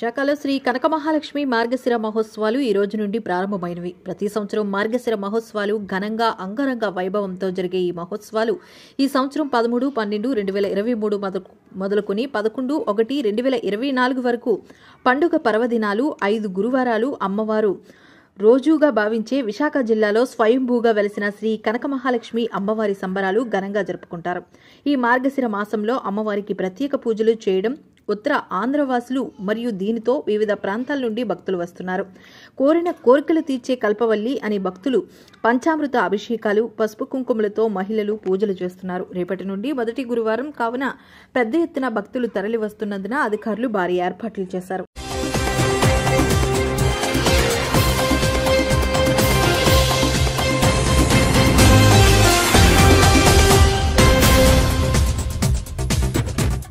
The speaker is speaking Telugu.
విశాఖలో శ్రీ కనక మహాలక్ష్మి మార్గశిర మహోత్సవాలు ఈ రోజు నుండి ప్రారంభమైనవి ప్రతి సంవత్సరం మార్గశిర మహోత్సవాలు ఘనంగా అంగరంగ వైభవంతో జరిగే ఈ మహోత్సవాలు ఈ సంవత్సరం పదమూడు పన్నెండు రెండు వేల ఇరవై మూడు మొదలుకొని పదకొండు ఒకటి రెండు వేల ఇరవై నాలుగు వరకు పండుగ పర్వదినాలు ఐదు గురువారాలు అమ్మవారు రోజుగా భావించే విశాఖ జిల్లాలో స్వయంభూగా వెలిసిన శ్రీ కనక మహాలక్ష్మి అమ్మవారి సంబరాలు ఘనంగా జరుపుకుంటారు ఈ మార్గశిర మాసంలో అమ్మవారికి ప్రత్యేక పూజలు చేయడం ఉత్తర ఆంధ్రవాసులు మరియు దీనితో వివిధ ప్రాంతాల నుండి భక్తులు వస్తున్నారు కోరిన కోరికలు తీర్చే కల్పవల్లి అనే భక్తులు పంచామృత అభిషేకాలు పసుపు కుంకుమలతో మహిళలు పూజలు చేస్తున్నారు రేపటి నుండి మొదటి గురువారం కావున పెద్ద ఎత్తున భక్తులు తరలి వస్తున్నందున అధికారులు భారీ ఏర్పాట్లు చేశారు